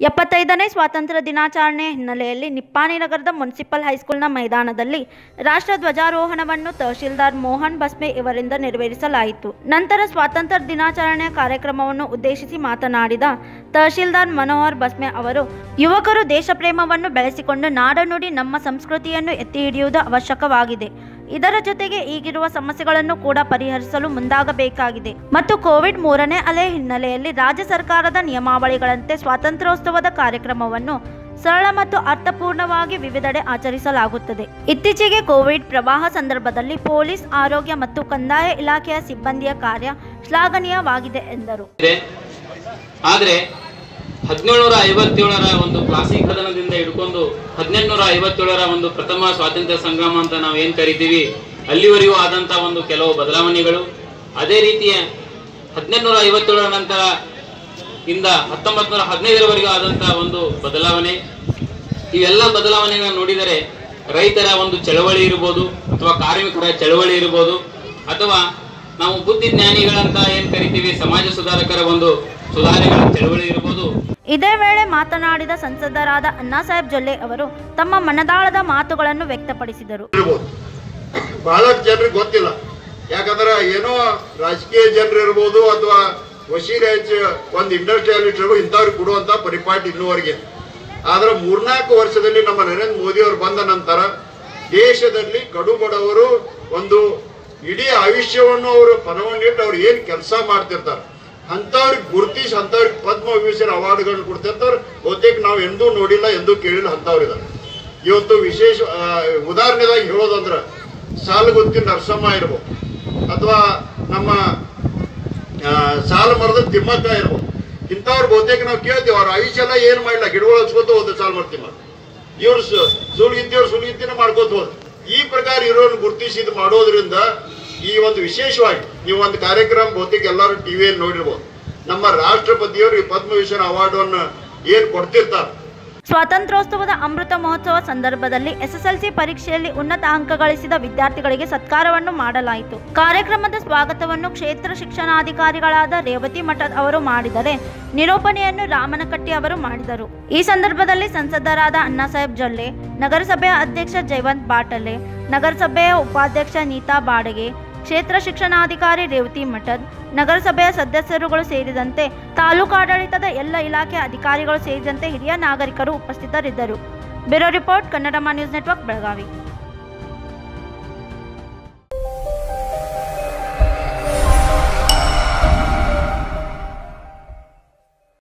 ಎಪ್ಪತ್ತೈದನೇ ಸ್ವಾತಂತ್ರ್ಯ ದಿನಾಚರಣೆ ಹಿನ್ನೆಲೆಯಲ್ಲಿ ನಿಪ್ಪಾಣಿ ನಗರದ ಮುನ್ಸಿಪಲ್ ಹೈಸ್ಕೂಲ್ನ ಮೈದಾನದಲ್ಲಿ ರಾಷ್ಟ್ರ ಧ್ವಜಾರೋಹಣವನ್ನು ತಹಶೀಲ್ದಾರ್ ಮೋಹನ್ ಬಸ್ಮೆ ಇವರಿಂದ ನೆರವೇರಿಸಲಾಯಿತು ನಂತರ ಸ್ವಾತಂತ್ರ್ಯ ದಿನಾಚರಣೆಯ ಕಾರ್ಯಕ್ರಮವನ್ನು ಉದ್ದೇಶಿಸಿ ಮಾತನಾಡಿದ ತಹಶೀಲ್ದಾರ್ ಮನೋಹರ್ ಬಸ್ಮೆ ಅವರು ಯುವಕರು ದೇಶಪ್ರೇಮವನ್ನು ಬೆಳೆಸಿಕೊಂಡು ನಾಡನುಡಿ ನಮ್ಮ ಸಂಸ್ಕೃತಿಯನ್ನು ಎತ್ತಿ ಹಿಡಿಯುವುದು ಅವಶ್ಯಕವಾಗಿದೆ ಇದರ ಜೊತೆಗೆ ಈಗಿರುವ ಸಮಸ್ಯೆಗಳನ್ನು ಕೂಡ ಪರಿಹರಿಸಲು ಮುಂದಾಗಬೇಕಾಗಿದೆ ಮತ್ತು ಕೋವಿಡ್ ಮೂರನೇ ಅಲೆ ಹಿನ್ನೆಲೆಯಲ್ಲಿ ರಾಜ್ಯ ಸರ್ಕಾರದ ನಿಯಮಾವಳಿಗಳಂತೆ ಸ್ವಾತಂತ್ರ್ಯೋತ್ಸವದ ಕಾರ್ಯಕ್ರಮವನ್ನು ಸರಳ ಮತ್ತು ಅರ್ಥಪೂರ್ಣವಾಗಿ ವಿವಿಧೆಡೆ ಆಚರಿಸಲಾಗುತ್ತದೆ ಇತ್ತೀಚೆಗೆ ಕೋವಿಡ್ ಪ್ರವಾಹ ಸಂದರ್ಭದಲ್ಲಿ ಪೊಲೀಸ್ ಆರೋಗ್ಯ ಮತ್ತು ಕಂದಾಯ ಇಲಾಖೆಯ ಸಿಬ್ಬಂದಿಯ ಕಾರ್ಯ ಶ್ಲಾಘನೀಯವಾಗಿದೆ ಎಂದರು ಇದೆ ಆದರೆ ಹದಿನೇಳುನೂರ ಐವತ್ತೇಳರ ಒಂದು ಕ್ಲಾಸಿಕ್ ಕದನದಿಂದ ಹಿಡ್ಕೊಂಡು ಹದಿನೆಂಟುನೂರ ಐವತ್ತೇಳರ ಒಂದು ಪ್ರಥಮ ಸ್ವಾತಂತ್ರ್ಯ ಸಂಗ್ರಾಮ ಅಂತ ನಾವು ಏನ್ ಕರಿತೀವಿ ಅಲ್ಲಿವರೆಗೂ ಆದಂತ ಒಂದು ಕೆಲವು ಬದಲಾವಣೆಗಳು ಅದೇ ರೀತಿಯ ಹದಿನೆಂಟುನೂರ ಐವತ್ತೇಳರ ನಂತರ ಇಂದ ಹತ್ತೊಂಬತ್ತು ನೂರ ಹದಿನೈದರವರೆಗೂ ಆದಂತ ಒಂದು ಬದಲಾವಣೆ ಇವೆಲ್ಲ ಬದಲಾವಣೆಗಳನ್ನು ನೋಡಿದರೆ ರೈತರ ಒಂದು ಚಳವಳಿ ಇರ್ಬೋದು ಅಥವಾ ಕಾರ್ಮಿಕರ ಚಳವಳಿ ಇರ್ಬೋದು ಅಥವಾ ನಾವು ಬುದ್ಧಿ ಜ್ಞಾನಿಗಳಂತ ಏನ್ ಕರಿತೀವಿ ಸಮಾಜ ಸುಧಾರಕರ ಒಂದು ಸುಧಾರಣೆಗಳ ಚಳವಳಿ ಇರ್ಬೋದು ಇದೇ ವೇಳೆ ಮಾತನಾಡಿದ ಸಂಸದರಾದ ಅಣ್ಣಾಸಾಹೇಬ್ ಜೊಲ್ಲೆ ಅವರು ತಮ್ಮ ಮನದಾಳದ ಮಾತುಗಳನ್ನು ವ್ಯಕ್ತಪಡಿಸಿದರು ಇರ್ಬೋದು ಬಹಳಷ್ಟು ಜನರಿಗೆ ಗೊತ್ತಿಲ್ಲ ಯಾಕಂದ್ರೆ ಏನೋ ರಾಜಕೀಯ ಜನರು ಇರ್ಬೋದು ಅಥವಾ ವಶೀರೇಜ್ ಒಂದು ಇಂಡಸ್ಟ್ರಿಯಲಿಸ್ಟ್ ಇರ್ಬೋದು ಇಂಥವ್ರಿಗೆ ಕೊಡುವಂತ ಪರಿಪಾಠ ಇನ್ನೂವರೆಗೆ ಆದ್ರೆ ಮೂರ್ನಾಲ್ಕು ವರ್ಷದಲ್ಲಿ ನಮ್ಮ ನರೇಂದ್ರ ಮೋದಿ ಅವರು ಬಂದ ನಂತರ ದೇಶದಲ್ಲಿ ಕಡು ಬಡವರು ಒಂದು ಇಡೀ ಆಯುಷ್ಯವನ್ನು ಅವರು ಪಣವನ್ನಿಟ್ಟು ಅವ್ರು ಏನ್ ಕೆಲಸ ಮಾಡ್ತಿರ್ತಾರೆ ಅಂಥವ್ರಿಗೆ ಗುರುತಿಸಿ ಅಂಥವ್ರಿಗೆ ಪದ್ಮ ವಿಭೂಷಣ ಅವಾರ್ಡ್ಗಳನ್ನ ಕೊಡ್ತಿರ್ತಾರೆ ಬಹುತೇಕ ನಾವು ಎಂದೂ ನೋಡಿಲ್ಲ ಎಂದೂ ಕೇಳಿಲ್ಲ ಅಂಥವ್ರಿದ್ದಾರೆ ಇವತ್ತು ವಿಶೇಷ ಆ, ಉದಾಹರಣೆದಾಗಿ ಹೇಳೋದಂದ್ರೆ ಸಾಲಗುತ್ತಿ ನರಸಮ್ಮ ಇರ್ಬೋದು ಅಥವಾ ನಮ್ಮ ಆ, ಸಾಲ ಮರದ ತಿಮ್ಮಕ್ಕ ಇರ್ಬೋದು ಇಂಥವ್ರು ಬಹುತೇಕ ನಾವು ಕೇಳ್ತೀವಿ ಅವ್ರ ಆಯುಷ್ಯ ಎಲ್ಲ ಏನು ಮಾಡಿಲ್ಲ ಗಿಡಗಳು ಹಚ್ಕೋತ ಹೋದ ಸಾಲ ಮರದ ತಿಮ್ಮಕ್ಕ ಇವ್ರು ಸುಳ್ಗಿತ್ತಿಯವ್ರು ಸುಳ್ಗಿತ್ತಿನ ಮಾಡ್ಕೋತ ಹೋದ್ರು ಈ ಪ್ರಕಾರ ಇರೋರು ಗುರುತಿಸಿ ಇದು ಮಾಡೋದ್ರಿಂದ ಈ ಒಂದು ವಿಶೇಷವಾಗಿ ನೀವು ಒಂದು ಕಾರ್ಯಕ್ರಮ ಬಹುತೇಕ ಎಲ್ಲರೂ ಟಿವಿಯಲ್ಲಿ ನೋಡಿರ್ಬೋದು ನಮ್ಮ ರಾಷ್ಟ್ರಪತಿಯವರು ಈ ಪದ್ಮಭೂಷಣ ಅವಾರ್ಡನ್ನು ಏನು ಕೊಡ್ತಿರ್ತಾರೆ ಸ್ವಾತಂತ್ರ್ಯೋತ್ಸವದ ಅಮೃತ ಮಹೋತ್ಸವ ಸಂದರ್ಭದಲ್ಲಿ ಎಸ್ಎಸ್ಎಲ್ಸಿ ಪರೀಕ್ಷೆಯಲ್ಲಿ ಉನ್ನತ ಅಂಕ ಗಳಿಸಿದ ವಿದ್ಯಾರ್ಥಿಗಳಿಗೆ ಸತ್ಕಾರವನ್ನು ಮಾಡಲಾಯಿತು ಕಾರ್ಯಕ್ರಮದ ಸ್ವಾಗತವನ್ನು ಕ್ಷೇತ್ರ ಶಿಕ್ಷಣಾಧಿಕಾರಿಗಳಾದ ರೇವತಿ ಮಠದ್ ಅವರು ಮಾಡಿದರೆ ನಿರೂಪಣೆಯನ್ನು ರಾಮನಕಟ್ಟಿ ಅವರು ಮಾಡಿದರು ಈ ಸಂದರ್ಭದಲ್ಲಿ ಸಂಸದರಾದ ಅಣ್ಣಾಸಾಹೇಬ್ ಜೊಲ್ಲೆ ನಗರಸಭೆಯ ಅಧ್ಯಕ್ಷ ಜಯವಂತ್ ಬಾಟಲೆ ನಗರಸಭೆಯ ಉಪಾಧ್ಯಕ್ಷ ನೀತಾ ಬಾಡಗೆ ಕ್ಷೇತ್ರ ಶಿಕ್ಷಣಾಧಿಕಾರಿ ರೇವತಿ ಮಠದ್ ನಗರಸಭೆಯ ಸದಸ್ಯರುಗಳು ಸೇರಿದಂತೆ ತಾಲೂಕಾಡಳಿತದ ಎಲ್ಲ ಇಲಾಖೆ ಅಧಿಕಾರಿಗಳು ಸೇರಿದಂತೆ ಹಿರಿಯ ನಾಗರಿಕರು ಉಪಸ್ಥಿತರಿದ್ದರು bureau report Kannadama news network Belagavi